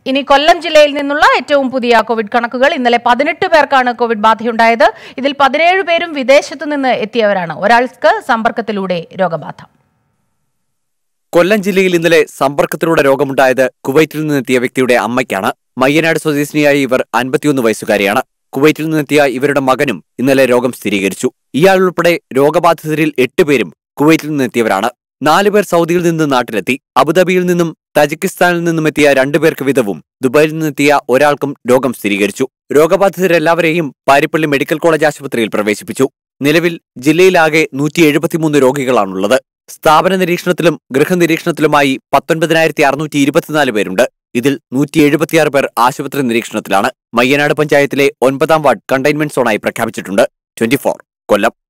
ഇനി കൊല്ലം ജില്ലയിൽ നിന്നുള്ള ഏറ്റവും പുതിയ കോവിഡ് കണക്കുകൾ ഇന്നലെ പതിനെട്ട് പേർക്കാണ് കോവിഡ് ബാധയുണ്ടായത് ഇതിൽ പതിനേഴ് പേരും വിദേശത്തു നിന്ന് എത്തിയവരാണ് ഒരാൾക്ക് സമ്പർക്കത്തിലൂടെ രോഗബാധ കൊല്ലം ജില്ലയിൽ ഇന്നലെ സമ്പർക്കത്തിലൂടെ രോഗമുണ്ടായത് കുവൈറ്റിൽ നിന്നെത്തിയ വ്യക്തിയുടെ അമ്മയ്ക്കാണ് മയ്യനാട് സ്വദേശിനിയായ ഇവർ അൻപത്തിയൊന്ന് വയസ്സുകാരിയാണ് കുവൈറ്റിൽ നിന്നെത്തിയ ഇവരുടെ മകനും ഇന്നലെ രോഗം സ്ഥിരീകരിച്ചു ഇയാൾ ഉൾപ്പെടെ രോഗബാധിതരിൽ എട്ടുപേരും കുവൈറ്റിൽ നിന്നെത്തിയവരാണ് നാലുപേർ സൗദിയിൽ നിന്ന് നാട്ടിലെത്തി അബുദാബിയിൽ നിന്നും തജിക്കിസ്ഥാനിൽ നിന്നും എത്തിയ രണ്ടുപേർക്ക് വീതവും ദുബായിൽ നിന്നെത്തിയ ഒരാൾക്കും രോഗം സ്ഥിരീകരിച്ചു രോഗബാധിതരെല്ലാവരെയും പാരിപ്പള്ളി മെഡിക്കൽ കോളേജ് ആശുപത്രിയിൽ പ്രവേശിപ്പിച്ചു നിലവിൽ ജില്ലയിലാകെ നൂറ്റി എഴുപത്തിമൂന്ന് രോഗികളാണുള്ളത് സ്ഥാപന നിരീക്ഷണത്തിലും ഗൃഹനിരീക്ഷണത്തിലുമായി പത്തൊൻപതിനായിരത്തി അറുന്നൂറ്റി ഇരുപത്തിനാല് പേരുണ്ട് ഇതിൽ നൂറ്റി എഴുപത്തിയാറ് പേർ ആശുപത്രി നിരീക്ഷണത്തിലാണ് മയ്യനാട് പഞ്ചായത്തിലെ ഒൻപതാം വാർഡ് കണ്ടെയ്ൻമെന്റ് സോണായി പ്രഖ്യാപിച്ചിട്ടുണ്ട് ട്വന്റി കൊല്ലം